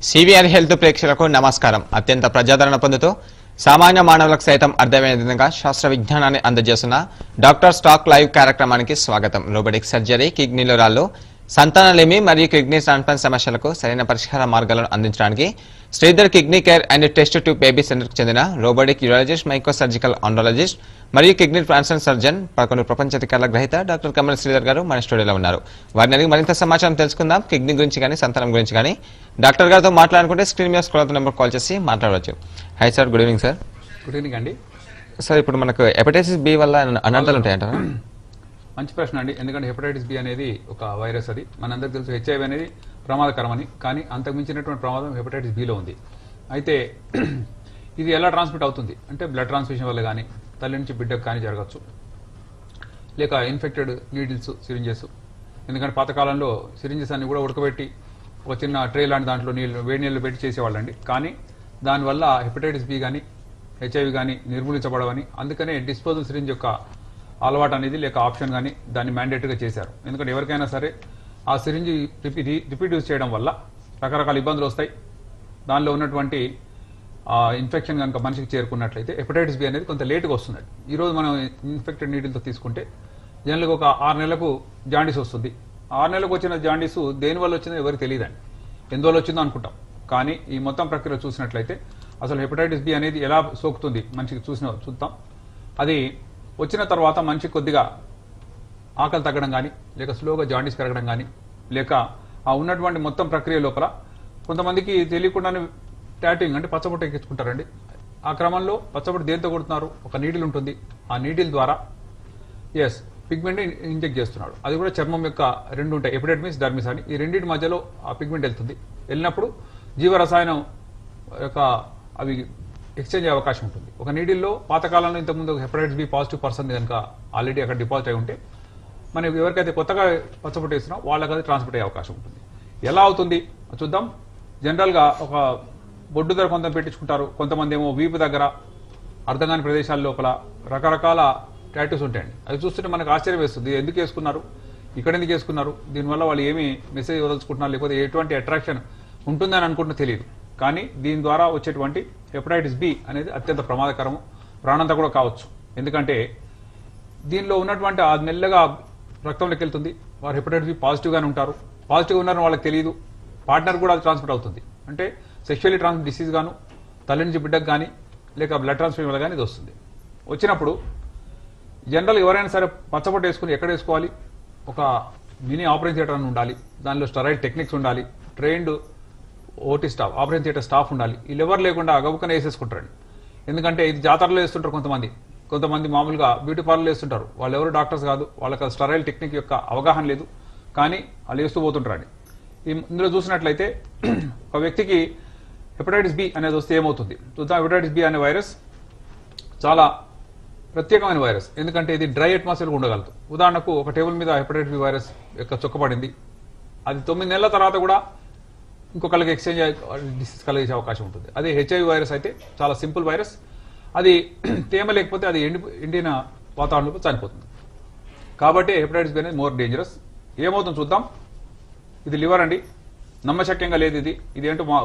CVR health ప్రేక్షకులకు నమస్కారం అత్యంత ప్రజాదరణ పొందుతూ సామాన్య మానవులకు సైతం అర్థమయ్యే విధంగా శాస్త్ర విజ్ఞానాన్ని అందజేస్తున్న డాక్టర్ స్టాక్ లైవ్ కార్యక్రమానికి స్వాగతం రోబోటిక్ సర్జరీ కిడ్నీలో రాళ్ళు సంతానలేమి మరియు కిడ్నీ ట్రాన్స్ప్లాంట్ సమస్యలకు సరైన పరిష్కార మార్గాలను అందించడానికి Sridhar kidney care and test tube baby సెంటర్కు చెందిన robotic urologist micro surgical andrologist మరియు కిడ్నీ ట్రాన్స్ప్లాంట్ సర్జన్ పదకొండు ప్రపంచ అధికారుల గ్రహీత డాక్టర్ కమల్ శ్రీధర్ గారు మన స్టూడియోలో ఉన్నారు వారిని అడిగి మరింత సమాచారం తెలుసుకుందాం కిడ్నీ గురించి కానీ సంతానం గురించి కానీ డాక్టర్ గారితో మాట్లాడుకుంటే స్క్రీన్ మీద స్క్రోల్ నెంబర్ కాల్ చేసి మాట్లాడవచ్చు hi sir good evening sir good evening అండి సార్ ఇప్పుడు మనకు హెపటైటిస్ బి వల్ల అనర్థాలు ఉంటాయంటారా మంచి ప్రశ్న అండి ఎందుకంటే హెపటైటిస్ బి అనేది ఒక వైరస్ అది మనందరికీ తెలుసు హెచ్ఐవి అనేది ప్రమాదకరమని కానీ అంతకు మించినటువంటి ప్రమాదం హెపటైటిస్ బిలో ఉంది అయితే ఇది ఎలా ట్రాన్స్మిట్ అవుతుంది అంటే బ్లడ్ ట్రాన్స్మిషన్ వల్ల కానీ తల్లి నుంచి బిడ్డకు కానీ జరగచ్చు లేక ఇన్ఫెక్టెడ్ నీడిల్స్ సిరింజెస్ ఎందుకంటే పాతకాలంలో సిరింజెస్ అన్ని కూడా ఉడకబెట్టి ఒక చిన్న ట్రే లాంటి దాంట్లో నీళ్ళు వేడి నీళ్ళు పెట్టి చేసేవాళ్ళండి కానీ దానివల్ల హెపటైటిస్ బి కానీ హెచ్ఐవి కానీ నిర్మూలించబడవని అందుకనే డిస్పోజల్ సిరింజ్ యొక్క అలవాటు అనేది లేక ఆప్షన్ కానీ దాన్ని మ్యాండేటరీగా చేశారు ఎందుకంటే ఎవరికైనా సరే ఆ సిరింజ్ రిపీట్ రిపీట్ యూజ్ చేయడం వల్ల రకరకాల ఇబ్బందులు వస్తాయి దానిలో ఉన్నటువంటి ఇన్ఫెక్షన్ కనుక మనిషికి చేరుకున్నట్లయితే హెపటైటిస్ బి అనేది కొంత లేట్గా వస్తుంది ఈరోజు మనం ఇన్ఫెక్టెడ్ నీటితో తీసుకుంటే జనరల్గా ఒక ఆరు నెలలకు జాండీస్ వస్తుంది ఆరు నెలలకు వచ్చిన జాండీస్ దేని వల్ల వచ్చిందో ఎవరికి తెలియదండి ఎందువల్ల వచ్చిందో అనుకుంటాం కానీ ఈ మొత్తం ప్రక్రియ చూసినట్లయితే అసలు హెపటైటిస్ బి అనేది ఎలా సోకుతుంది మనిషికి చూసిన చూద్దాం అది వచ్చిన తర్వాత మనిషి కొద్దిగా ఆకలి తగ్గడం కానీ లేక స్లోగా జాండీస్ పెరగడం కానీ లేక ఆ ఉన్నటువంటి మొత్తం ప్రక్రియ లోపల కొంతమందికి తెలియకుండానే టాటింగ్ అంటే పచ్చబొట్టు ఎక్కించుకుంటారండి ఆ క్రమంలో పచ్చబొట్టు దేంతో కొడుతున్నారు ఒక నీడిల్ ఉంటుంది ఆ నీడిల్ ద్వారా ఎస్ పిగ్మెంట్ ఇంజెక్ట్ చేస్తున్నాడు అది కూడా చర్మం యొక్క రెండు ఉంటాయి ఎపిడెడ్మిస్ డర్మిస్ అని ఈ రెండింటి మధ్యలో ఆ పిగ్మెంట్ వెళ్తుంది వెళ్ళినప్పుడు జీవరసాయనం యొక్క అవి ఎక్స్చేంజ్ అయ్యే అవకాశం ఉంటుంది ఒక నీడిల్లో పాతకాలంలో ఇంతకుముందు హెపటైటిస్ బి పాజిటివ్ పర్సన్ కనుక ఆల్రెడీ అక్కడ డిపాజిట్ అయి ఉంటే మనం ఎవరికైతే కొత్తగా పచ్చబొట్టు వేస్తున్నాం వాళ్ళకి అది ట్రాన్స్పోర్ట్ అయ్యే అవకాశం ఉంటుంది ఎలా అవుతుంది చూద్దాం జనరల్గా ఒక బొడ్డు ధర కొంత పెట్టించుకుంటారు కొంతమంది ఏమో వీపు దగ్గర అర్థం కాని ప్రదేశాల లోపల రకరకాల టాటూస్ ఉంటాయండి అవి చూస్తుంటే మనకు ఆశ్చర్యం వేస్తుంది ఎందుకు వేసుకున్నారు ఇక్కడ ఎందుకు వేసుకున్నారు దీనివల్ల వాళ్ళు ఏమి మెసేజ్ వదలుచుకుంటున్నారు లేకపోతే ఎటువంటి అట్రాక్షన్ ఉంటుందని అనుకుంటున్నా తెలియదు కానీ దీని ద్వారా వచ్చేటువంటి హెపటైటిస్ బి అనేది అత్యంత ప్రమాదకరము ప్రాణంతా కూడా కావచ్చు ఎందుకంటే దీనిలో ఉన్నటువంటి ఆ మెల్లగా రక్తంలోకి వెళ్తుంది వారు హెపటైటిస్ బి పాజిటివ్గానే ఉంటారు పాజిటివ్ ఉన్నారని వాళ్ళకి తెలియదు పార్ట్నర్ కూడా అది ట్రాన్స్మిట్ అవుతుంది అంటే సెక్షువల్లీ ట్రాన్స్మిట్ డిసీజ్ గాను తల్లి నుంచి బిడ్డకు కానీ లేక బ్లడ్ ట్రాన్స్ఫర్ వల్ల కానీ ఇది వస్తుంది వచ్చినప్పుడు జనరల్ ఎవరైనా సరే పచ్చబొట్టు వేసుకుని ఎక్కడ వేసుకోవాలి ఒక మినీ ఆపరేషన్ థియేటర్ అని ఉండాలి దానిలో స్టరైడ్ టెక్నిక్స్ ఉండాలి trained OT staff operation theatre staff ఉండాలి వీళ్ళు ఎవరు లేకుండా గబుకన వేసేసుకుంటారండి ఎందుకంటే ఇది జాతరలో వేస్తుంటారు కొంతమంది కొంతమంది మామూలుగా బ్యూటీ పార్లర్లో వేస్తుంటారు వాళ్ళు ఎవరు డాక్టర్స్ కాదు వాళ్ళకి స్టరైల్ టెక్నిక్ యొక్క అవగాహన లేదు కానీ వాళ్ళు వేస్తూ పోతుంటారండి ఈ- ఇందులో చూసినట్లయితే ఒక వ్యక్తికి హెపటైటిస్ బి అనేది వస్తే ఏమవుతుంది చూద్దాం హెపటైటిస్ బి అనే వైరస్ చాలా ప్రత్యేకమైన వైరస్ ఎందుకంటే ఇది డ్రై అట్మాస్ఫియర్ ఉండగలదు ఉదాహరణకు ఒక టేబుల్ మీద హెపటైటిస్ బి వైరస్ యొక్క చుక్కబడింది అది తొమ్మిది నెలల తర్వాత కూడా ఇంకొకళ్ళకి ఎక్స్చేంజ్ డిసీజ్ కలిగే అవకాశం ఉంటుంది అదే హెచ్ఐవి వైరస్ అయితే చాలా సింపుల్ వైరస్ అది తేమ లేకపోతే అది ఎండి ఎండిన వాతావరణంలో చనిపోతుంది కాబట్టి హెపటైటిస్ బి అనేది మోర్ డేంజరస్ ఏమవుతుందో చూద్దాం ఇది లివర్ అండి నమ్మశక్యంగా లేదు ఇది ఇదేంటో మా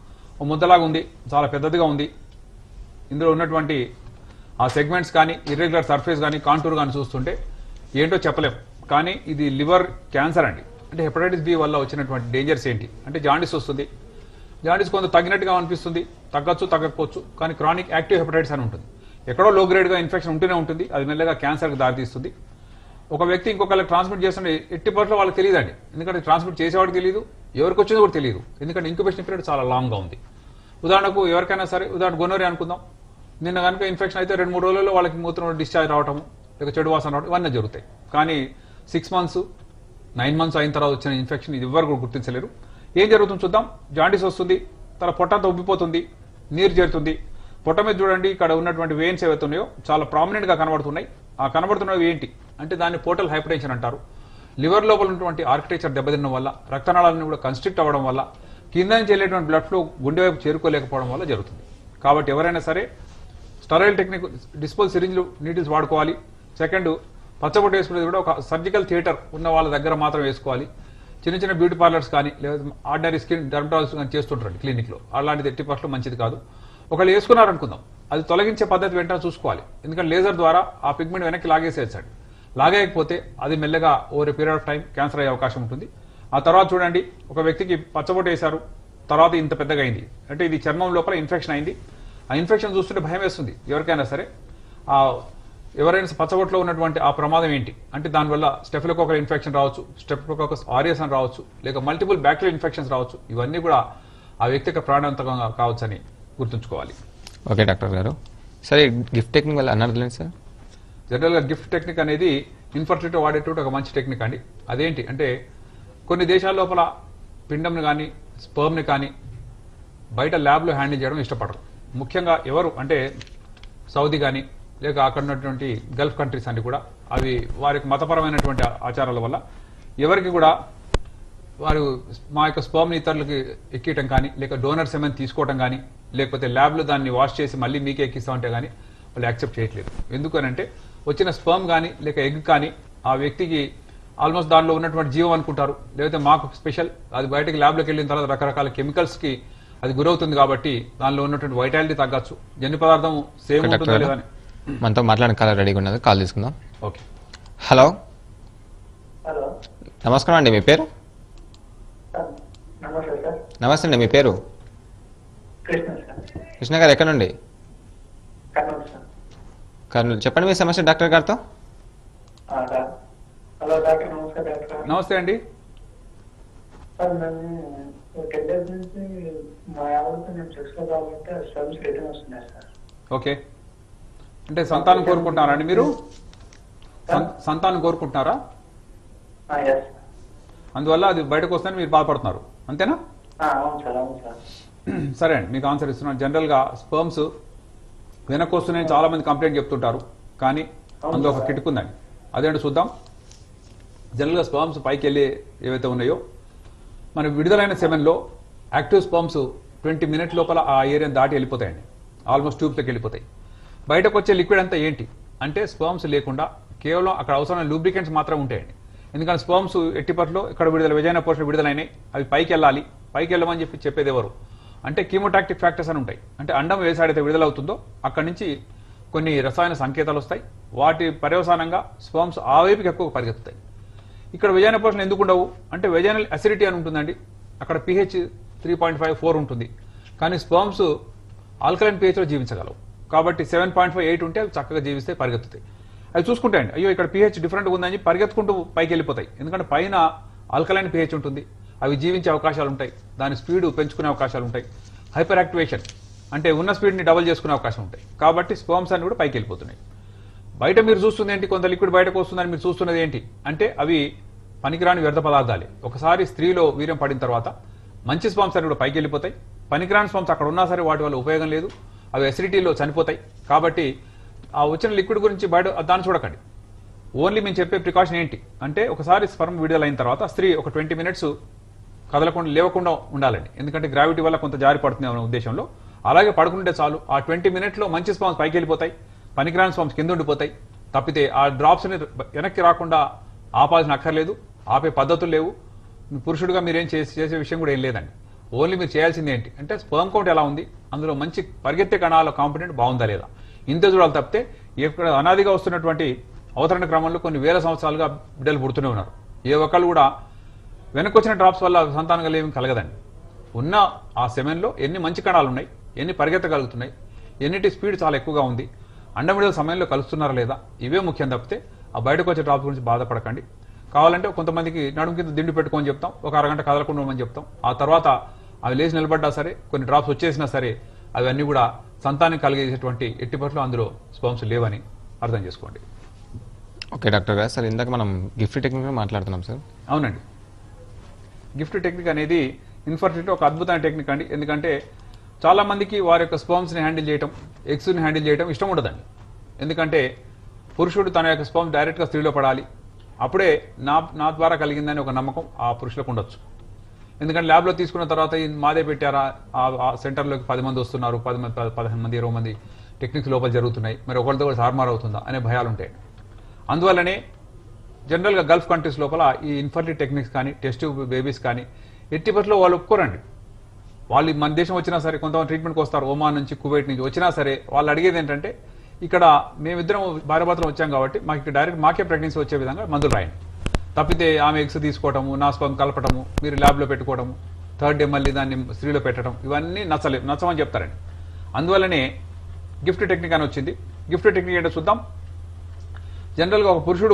ఓ ముద్దలాగా ఉంది చాలా పెద్దదిగా ఉంది ఇందులో ఉన్నటువంటి ఆ సెగ్మెంట్స్ కానీ ఇర్రెగ్యులర్ సర్ఫేస్ కానీ కాంటూర్ కానీ చూస్తుంటే ఏంటో చెప్పలేం కానీ ఇది లివర్ క్యాన్సర్ అండి అంటే హెపటైటిస్ బి వల్ల వచ్చినటువంటి డేంజర్స్ ఏంటి అంటే జాండీస్ వస్తుంది జాండీస్ కొంత తగ్గినట్టుగా అనిపిస్తుంది తగ్గచ్చు తగ్గకపోవచ్చు కానీ క్రానిక్ యాక్టివ్ హెపటైటిస్ అని ఉంటుంది ఎక్కడో లో గ్రేడ్గా ఇన్ఫెక్షన్ ఉంటూనే ఉంటుంది అది మెల్లగా క్యాన్సర్కి దారితీస్తుంది ఒక వ్యక్తి ఇంకొకరికి ట్రాన్స్మిట్ చేస్తుంటే ఎట్టి పట్ల వాళ్ళకి తెలియదండి ఎందుకంటే ట్రాన్స్మిట్ చేసేవాడికి తెలియదు ఎవరికి వచ్చిందో కూడా తెలియదు ఎందుకంటే ఇంక్యుబేషన్ పీరియడ్ చాలా లాంగ్గా ఉంది ఉదాహరణకు ఎవరికైనా సరే ఉదాహరణ గొనోరి అనుకుందాం నిన్న కనుక ఇన్ఫెక్షన్ అయితే రెండు మూడు రోజుల్లో వాళ్ళకి మూత్రం డిశ్చార్జ్ రావటం లేక చెడు వాసన రావడం ఇవన్నీ జరుగుతాయి కానీ సిక్స్ మంత్స్ నైన్ మంత్స్ అయిన తర్వాత వచ్చిన ఇన్ఫెక్షన్ ఇది ఎవరు కూడా గుర్తించలేరు ఏం జరుగుతుంది చూద్దాం జాండీస్ వస్తుంది తన పొట్టంతా ఉబ్బిపోతుంది నీరు చేరుతుంది పొట్ట మీద చూడండి ఇక్కడ ఉన్నటువంటి వెయిన్స్ ఏవైతే ఉన్నాయో చాలా ప్రామినెంట్ గా కనబడుతున్నాయి ఆ కనబడుతున్నవి ఏంటి అంటే దాన్ని పోర్టల్ హైపర్టెన్షన్ అంటారు లివర్ లోపల ఉన్నటువంటి ఆర్కిటెక్చర్ దెబ్బతినడం వల్ల రక్తనాళాలను కూడా కన్స్ట్రిక్ట్ అవ్వడం వల్ల కింద నుంచి వెళ్ళేటువంటి బ్లడ్ ఫ్లో గుండె వైపు చేరుకోలేకపోవడం వల్ల జరుగుతుంది కాబట్టి ఎవరైనా సరే స్టరైల్ టెక్నిక్ డిస్పోజ్ సిరింజ్లు నీడిల్స్ వాడుకోవాలి సెకండ్ పచ్చబొట్టు వేసుకునేది కూడా ఒక సర్జికల్ థియేటర్ ఉన్న వాళ్ళ దగ్గర మాత్రం వేసుకోవాలి చిన్న చిన్న బ్యూటీ పార్లర్స్ కానీ లేదా ఆర్డినరీ స్కిన్ డర్మటాలజిస్ట్ కానీ చేస్తుంటారండి క్లినిక్లో అలాంటిది ఎట్టి పట్ల మంచిది కాదు ఒకళ్ళు వేసుకున్నారనుకుందాం అది తొలగించే పద్ధతి వెంటనే చూసుకోవాలి ఎందుకంటే లేజర్ ద్వారా ఆ పిగ్మెంట్ వెనక్కి లాగేసేసాడు లాగేయకపోతే అది మెల్లగా over period of time cancer అయ్యే అవకాశం ఉంటుంది ఆ తర్వాత చూడండి ఒక వ్యక్తికి పచ్చబొట్టు వేశారు తర్వాత ఇంత పెద్దగా అయింది అంటే ఇది చర్మం లోపల ఇన్ఫెక్షన్ అయింది ఆ ఇన్ఫెక్షన్ చూస్తుంటే భయం వేస్తుంది ఎవరికైనా సరే ఆ ఎవరైనా పచ్చబొట్లో ఉన్నటువంటి ఆ ప్రమాదం ఏంటి అంటే దానివల్ల స్టెఫిలోకోకల్ ఇన్ఫెక్షన్ రావచ్చు స్టెఫిలోకోకస్ ఆరియస్ అని రావచ్చు లేక మల్టిపుల్ బ్యాక్టీరియల్ ఇన్ఫెక్షన్స్ రావచ్చు ఇవన్నీ కూడా ఆ వ్యక్తికి ప్రాణాంతకంగా కావచ్చు అని గుర్తుంచుకోవాలి ఓకే డాక్టర్ గారు సరే గిఫ్ట్ టెక్నిక్ వల్ల అన్నది లేదు సార్ జనరల్గా గిఫ్ట్ టెక్నిక్ అనేది ఇన్ఫర్టిలిటీ వాడేటువంటి ఒక మంచి టెక్నిక్ అండి అదేంటి అంటే కొన్ని దేశాల లోపల పిండంని కానీ స్పర్మ్ని కానీ బయట ల్యాబ్లో హ్యాండిల్ చేయడం ఇష్టపడరు ముఖ్యంగా ఎవరు అంటే సౌదీ కానీ లేక అక్కడ ఉన్నటువంటి గల్ఫ్ కంట్రీస్ అన్ని కూడా అవి వారికి మతపరమైనటువంటి ఆచారాల వల్ల ఎవరికి కూడా వారు మా యొక్క స్పర్మ్ని ఇతరులకి ఎక్కియటం కానీ లేక డోనర్స్ ఏమైనా తీసుకోవటం కానీ లేకపోతే ల్యాబ్లో దాన్ని వాష్ చేసి మళ్ళీ మీకే ఎక్కిస్తామంటే కానీ వాళ్ళు యాక్సెప్ట్ చేయట్లేదు ఎందుకనంటే వచ్చిన స్పర్మ్ కానీ లేక ఎగ్ కానీ ఆ వ్యక్తికి ఆల్మోస్ట్ దానిలో ఉన్నటువంటి జీవం అనుకుంటారు లేకపోతే మాకు స్పెషల్ అది బయటకి ల్యాబ్లోకి వెళ్ళిన తర్వాత రకరకాల కెమికల్స్కి అది గురవుతుంది కాబట్టి దానిలో ఉన్నటువంటి వైటాలిటీ తగ్గచ్చు జన్యు పదార్థం సేమ్ డాక్టర్ ఉంటుందా గారు లేదా అని మనతో మాట్లాడిన కాల్ రెడీగా ఉన్నది కాల్ తీసుకుందాం ఓకే హలో హలో నమస్కారం అండి మీ పేరు సార్ నమస్తే సార్ నమస్తే అండి మీ పేరు కృష్ణ సార్ కృష్ణ గారు ఎక్కడ నుండి కర్నూలు సార్ కర్నూలు చెప్పండి మీ సమస్య డాక్టర్ గారితో ఆ, డా- హలో డాక్టర్ నమస్తే డాక్టర్ నమస్తే అండి సార్ మేము టెన్ డేస్ నుంచి మా ఆవిడతో నేను సెక్స్లో కావాలంటే స్టమ్స్ రిటర్న్ వస్తున్నాయి సార్ ఓకే అంటే సంతానం కోరుకుంటున్నారా అండి మీరు సం- సంతానం కోరుకుంటున్నారా ఎస్ అందువల్ల అది బయటకు వస్తుందని మీరు బాధపడుతున్నారు అంతేనా అవును సార్ అవును సార్ సరే అండి మీకు ఆన్సర్ ఇస్తున్నాను జనరల్గా స్పర్మ్స్ వెనక్కి వస్తున్నాయని చాలా మంది కంప్లైంట్ చెప్తుంటారు కానీ అందులో ఒక కిటుకు ఉందండి అదేంటో చూద్దాం జనరల్గా స్పర్మ్స్ పైకి వెళ్ళి ఏవైతే ఉన్నాయో మన విడుదలైన సెవెన్లో యాక్టివ్ స్పర్మ్స్ ట్వంటీ మినిట్ లోపల ఆ ఏరియాని దాటి వెళ్ళిపోతాయండి ఆల్మోస్ట్ ట్యూబ్లోకి వెళ్ళిపోతాయి బయటకు వచ్చే లిక్విడ్ అంతా ఏంటి అంటే స్పర్మ్స్ లేకుండా కేవలం అక్కడ అవసరమైన లూబ్రికెంట్స్ మాత్రం ఉంటాయండి ఎందుకంటే స్పర్మ్స్ ఎట్టిపట్లో ఇక్కడ విడుదల విజయన పోర్షన్ విడుదలైనాయి అవి పైకి వెళ్ళాలి పైకి వెళ్ళమని చెప్పి చెప్పేది ఎవరు అంటే కీమోటాక్టిక్ ఫ్యాక్టర్స్ అని ఉంటాయి అంటే అండం ఏ సైడ్ అయితే విడుదలవుతుందో అక్కడి నుంచి కొన్ని రసాయన సంకేతాలు వస్తాయి వాటి పర్యవసానంగా స్పర్మ్స్ ఆ వైపుకి ఎక్కువ పరిగెత్తుతాయి ఇక్కడ వెజైన పోర్షన్ ఎందుకు ఉండవు అంటే వెజైనల్ అసిడిటీ అని ఉంటుందండి అక్కడ pH three point five four ఉంటుంది కానీ స్పర్మ్స్ ఆల్కలైన్ పిహెచ్లో జీవించగలవు కాబట్టి సెవెన్ పాయింట్ ఫైవ్ ఎయిట్ ఉంటే అవి చక్కగా జీవిస్తే పరిగెత్తుతాయి అవి చూసుకుంటాయండి అయ్యో ఇక్కడ పిహెచ్ డిఫరెంట్గా ఉందని చెప్పి పరిగెత్తుకుంటూ పైకి వెళ్ళిపోతాయి ఎందుకంటే పైన ఆల్కలైన్ పిహెచ్ ఉంటుంది అవి జీవించే అవకాశాలు ఉంటాయి దాని స్పీడ్ పెంచుకునే అవకాశాలు ఉంటాయి హైపర్ యాక్టివేషన్ అంటే ఉన్న స్పీడ్ని డబుల్ చేసుకునే అవకాశం ఉంటాయి కాబట్టి స్పర్మ్స్ అన్ని కూడా పైకి వెళ్ళిపోతున్నాయి బయట మీరు చూస్తుంది ఏంటి కొంత లిక్విడ్ బయటకు వస్తుందని మీరు చూస్తున్నది ఏంటి అంటే అవి పనికిరాని వ్యర్థ పదార్థాలే ఒకసారి స్త్రీలో వీర్యం పడిన తర్వాత మంచి స్పామ్స్ అన్ని కూడా పైకి వెళ్ళిపోతాయి పనికిరాని స్పామ్స్ అక్కడ ఉన్నా సరే వాటి వల్ల ఉపయోగం లేదు అవి ఎసిడిటీలో చనిపోతాయి కాబట్టి ఆ వచ్చిన లిక్విడ్ గురించి బయట దాన్ని చూడకండి ఓన్లీ మేము చెప్పే ప్రికాషన్ ఏంటి అంటే ఒకసారి స్పర్మ్ విడుదలైన తర్వాత స్త్రీ ఒక ట్వంటీ మినిట్స్ కదలకుండా లేవకుండా ఉండాలండి ఎందుకంటే గ్రావిటీ వల్ల కొంత జారి పడుతుంది అనే ఉద్దేశంలో అలాగే పడుకుంటే చాలు ఆ ట్వంటీ మినిట్లో మంచి స్పామ్స్ పైకి వెళ్ళిపోతాయి పనికిరాని స్పామ్స్ కింద ఉండిపోతాయి తప్పితే ఆ డ్రాప్స్ని వెనక్కి రాకుండా ఆపాల్సిన అక్కర్లేదు ఆపే పద్ధతులు లేవు పురుషుడిగా మీరేం చేసి చేసే విషయం కూడా ఏం లేదండి ఓన్లీ మీరు చేయాల్సింది ఏంటి అంటే స్పర్మ్ కౌంట్ ఎలా ఉంది అందులో మంచి పరిగెత్తే కణాల కాంపిటెంట్ బాగుందా లేదా ఇంత చూడాలి తప్పితే ఇక్కడ అనాదిగా వస్తున్నటువంటి అవతరణ క్రమంలో కొన్ని వేల సంవత్సరాలుగా బిడ్డలు పుడుతూనే ఉన్నారు ఏ ఒక్కళ్ళు కూడా వెనక్కి వచ్చిన డ్రాప్స్ వల్ల సంతానం కలిగేమి కలగదండి ఉన్న ఆ సెమెన్లో ఎన్ని మంచి కణాలు ఉన్నాయి ఎన్ని పరిగెత్తగలుగుతున్నాయి ఎన్నిటి స్పీడ్ చాలా ఎక్కువగా ఉంది అండమిడల సమయంలో కలుస్తున్నారా లేదా ఇవే ముఖ్యం తప్పితే ఆ బయటకు వచ్చే డ్రాప్స్ గురించి బాధపడకండి కావాలంటే కొంతమందికి నడుము కింద దిండు పెట్టుకొని చెప్తాం ఒక అరగంట కదలకుండా ఉండమని చెప్తాం ఆ తర్వాత అవి లేచి నిలబడ్డా సరే కొన్ని డ్రాప్స్ వచ్చేసినా సరే అవన్నీ కూడా సంతానం కలిగేసేటువంటి ఎట్టి పట్ల అందులో స్పర్మ్స్ లేవని అర్థం చేసుకోండి ఓకే డాక్టర్ గారు సార్ ఇందాక మనం గిఫ్ట్ టెక్నిక్ మాట్లాడుతున్నాం సార్ అవునండి గిఫ్ట్ టెక్నిక్ అనేది ఇన్ఫర్టిలిటీ ఒక అద్భుతమైన టెక్నిక్ అండి ఎందుకంటే చాలా మందికి వారి యొక్క స్పర్మ్స్ని హ్యాండిల్ చేయటం ఎగ్స్ని హ్యాండిల్ చేయటం ఇష్టం ఉండదండి ఎందుకంటే పురుషుడు తన యొక్క స్పర్మ్ డైరెక్ట్గా స్త్రీలో పడాలి అప్పుడే నా నా ద్వారా కలిగిందని ఒక నమ్మకం ఆ పురుషులకు ఉండొచ్చు ఎందుకంటే ల్యాబ్లో తీసుకున్న తర్వాత ఈ మాదే పెట్టారా ఆ- ఆ సెంటర్లోకి పది మంది వస్తున్నారు పది మంది పద- పదిహేను మంది ఇరవై మంది టెక్నిక్స్ లోపల జరుగుతున్నాయి మరి ఒకరితో కూడా సార్మార్ అవుతుందా అనే భయాలు ఉంటాయి అందువల్లనే జనరల్గా గల్ఫ్ కంట్రీస్ లోపల ఈ ఇన్ఫర్టిలిటీ టెక్నిక్స్ కానీ టెస్ట్ బేబీస్ కానీ ఎట్టి పరిస్థితుల్లో వాళ్ళు ఒప్పుకోరండి వాళ్ళు మన దేశం వచ్చినా సరే కొంతమంది ట్రీట్మెంట్కి వస్తారు ఒమాన్ నుంచి కువైట్ నుంచి వచ్చినా సరే వాళ్ళు అడిగేది ఏంటంటే ఇక్కడ మేమిద్దరం భార్యాభర్తలు వచ్చాం కాబట్టి మాకు ఇక్కడ డైరెక్ట్ మాకే ప్రెగ్నెన్సీ వచ్చే విధంగా మందులు రాయండి తప్పితే ఆమె ఎగ్స్ తీసుకోవటము నా స్పమ్ కలపటము మీరు ల్యాబ్లో పెట్టుకోవటము థర్డ్ డే మళ్ళీ దాన్ని స్త్రీలో పెట్టడం ఇవన్నీ నచ్చలే నచ్చమని చెప్తారండి అందువల్లనే గిఫ్ట్ టెక్నిక్ అని వచ్చింది గిఫ్ట్ టెక్నిక్ ఏంటో చూద్దాం జనరల్గా ఒక పురుషుడు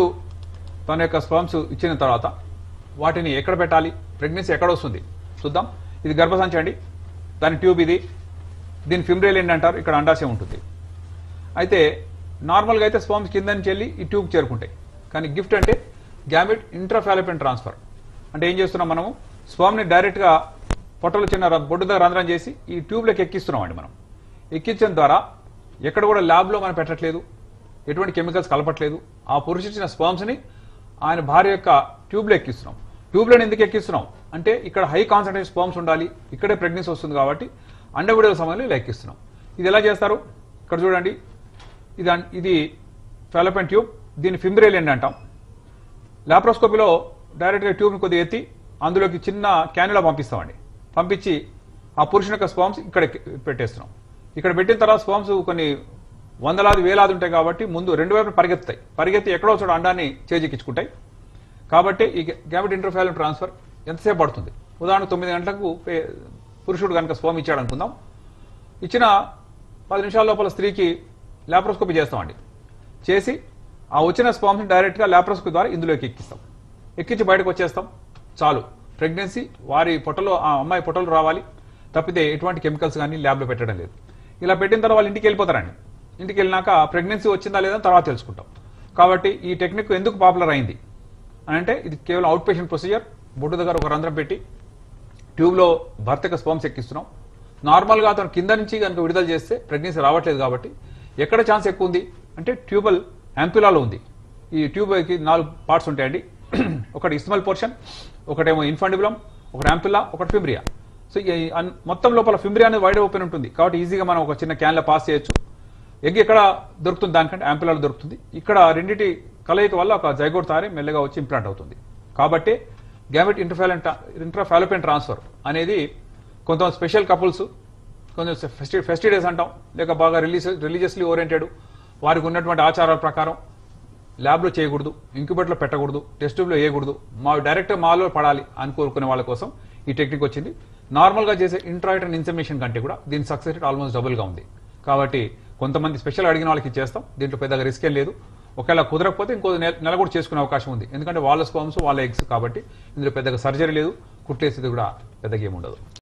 తన యొక్క స్పర్మ్స్ ఇచ్చిన తర్వాత వాటిని ఎక్కడ పెట్టాలి ప్రెగ్నెన్సీ ఎక్కడ వస్తుంది చూద్దాం ఇది గర్భసంచి అండి దాని ట్యూబ్ ఇది దీని ఫిమ్రేల్ ఏంటి అంటారు ఇక్కడ అండాశయం ఉంటుంది అయితే నార్మల్గా అయితే స్పర్మ్స్ కింద నుంచి వెళ్ళి ఈ ట్యూబ్ చేరుకుంటాయి కానీ గిఫ్ట్ అంటే గ్యామెట్ ఇంట్రాఫాలిపెన్ ట్రాన్స్ఫర్ అంటే ఏం చేస్తున్నాం మనము స్పర్మ్ని డైరెక్ట్గా పొట్టలో చిన్న ర- బొడ్డు దగ్గర రంధ్రం చేసి ఈ ట్యూబ్లోకి ఎక్కిస్తున్నాం అండి మనం ఎక్కించడం ద్వారా ఎక్కడ కూడా ల్యాబ్లో మనం పెట్టట్లేదు ఎటువంటి కెమికల్స్ కలపట్లేదు ఆ పురుషు ఇచ్చిన స్పర్మ్స్ని ఆయన భార్య యొక్క ట్యూబ్లో ఎక్కిస్తున్నాం ట్యూబ్లను ఎందుకు ఎక్కిస్తున్నాం అంటే ఇక్కడ హై కాన్సన్ట్రేషన్ స్పర్మ్స్ ఉండాలి ఇక్కడే ప్రెగ్నెన్సీ వస్తుంది కాబట్టి అండవిడుదల సమయంలో ఇలా ఎక్కిస్తున్నాం ఇది ఎలా చేస్తారు ఇక్కడ చూడండి ఇది అన్- ఇది ఫెలపెన్ ట్యూబ్ దీన్ని ఫిమ్రేల్ ఎండ్ అంటాం లాప్రోస్కోపీలో డైరెక్ట్గా ట్యూబ్ని కొద్దిగా ఎత్తి అందులోకి చిన్న క్యానులా పంపిస్తామండి పంపించి ఆ పురుషుని యొక్క స్పామ్స్ ఇక్కడ ఎక్కి- పెట్టేస్తున్నాం ఇక్కడ పెట్టిన తర్వాత స్పామ్స్ కొన్ని వందలాది వేలాది ఉంటాయి కాబట్టి ముందు రెండు వైపులు పరిగెత్తాయి పరిగెత్తి ఎక్కడో చోట అండాన్ని చేజిక్కించుకుంటాయి కాబట్టి ఈ గ్యామెట్ ఇంటర్ఫాల్ ట్రాన్స్ఫర్ ఎంతసేపు పడుతుంది ఉదాహరణకు తొమ్మిది గంటలకు పే- పురుషుడు కనుక స్పామ్ ఇచ్చాడు అనుకుందాం ఇచ్చిన పది నిమిషాల లోపల స్త్రీకి లాప్రోస్కోపీ చేస్తామండి చేసి ఆ వచ్చిన స్పామ్స్ని డైరెక్ట్గా లాప్రోస్కోపీ ద్వారా ఇందులోకి ఎక్కిస్తాం ఎక్కించి బయటకు వచ్చేస్తాం చాలు ప్రెగ్నెన్సీ వారి పొట్టలో ఆ అమ్మాయి పొట్టలో రావాలి తప్పితే ఎటువంటి కెమికల్స్ కానీ ల్యాబ్లో పెట్టడం లేదు ఇలా పెట్టిన తర్వాత వాళ్ళు ఇంటికి వెళ్ళిపోతారండి ఇంటికి వెళ్ళినాక ప్రెగ్నెన్సీ వచ్చిందా లేదా తర్వాత తెలుసుకుంటాం కాబట్టి ఈ టెక్నిక్ ఎందుకు పాపులర్ అయింది అని అంటే ఇది కేవలం అవుట్ పేషెంట్ ప్రొసీజర్ బొడ్డు దగ్గర ఒక రంధ్రం పెట్టి ట్యూబ్లో భర్తక స్పర్మ్స్ ఎక్కిస్తున్నాం నార్మల్గా అతను కింద నుంచి కనుక విడుదల చేస్తే ప్రెగ్నెన్సీ రావట్లేదు కాబట్టి ఎక్కడ ఛాన్స్ ఎక్కువ ఉంది అంటే ట్యూబల్ యాంపులాలో ఉంది ఈ ట్యూబ్కి నాలుగు పార్ట్స్ ఉంటాయండి ఒకటి ఇస్మల్ పోర్షన్ ఒకటేమో ఇన్ఫండిబులం ఒకటి యాంపులా ఒకటి ఫిమ్రియా సో ఈ అన్- మొత్తం లోపల ఫిమ్రియా అనేది వైడ్ ఓపెన్ ఉంటుంది కాబట్టి ఈజీగా మనం ఒక చిన్న క్యాన్లో పాస్ చేయొచ్చు ఎగ్ ఎక్కడ దొరుకుతుంది దానికంటే యాంపులాలో దొరుకుతుంది ఇక్కడ రెండింటి కలయిక వల్ల ఒక జైగోడ్ తారి మెల్లగా వచ్చి ఇంప్లాంట్ అవుతుంది కాబట్టి గ్యామెట్ ఇంటర్ఫాలెంట్ ఇంట్రాఫాలోపెన్ ట్రాన్స్ఫర్ అనేది కొంత స్పెషల్ కపుల్స్ కొంచెం ఫెస్టి ఫెస్టిడేస్ అంటాం లేక బాగా రిలీజియస్ రిలీజియస్లీ ఓరియంటెడ్ వారికి ఉన్నటువంటి ఆచారాల ప్రకారం ల్యాబ్లో చేయకూడదు ఇంక్యుబేటర్లో పెట్టకూడదు టెస్ట్ ట్యూబ్లో వేయకూడదు మా డైరెక్ట్ మాలో పడాలి అని కోరుకునే వాళ్ళ కోసం ఈ టెక్నిక్ వచ్చింది నార్మల్గా చేసే ఇంట్రాయిటన్ ఇన్సమినేషన్ కంటే కూడా దీని సక్సెస్ రేట్ ఆల్మోస్ట్ డబుల్గా ఉంది కాబట్టి కొంతమంది స్పెషల్ అడిగిన వాళ్ళకి చేస్తాం దీంట్లో పెద్దగా రిస్క్ ఏం లేదు ఒకవేళ కుదరకపోతే ఇంకో నెల నెల కూడా చేసుకునే అవకాశం ఉంది ఎందుకంటే వాళ్ళ స్పామ్స్ వాళ్ళ ఎగ్స్ కాబట్టి ఇందులో పెద్దగా సర్జరీ లేదు కుట్లేసేది కూడా పెద్దగా ఏమి ఉండదు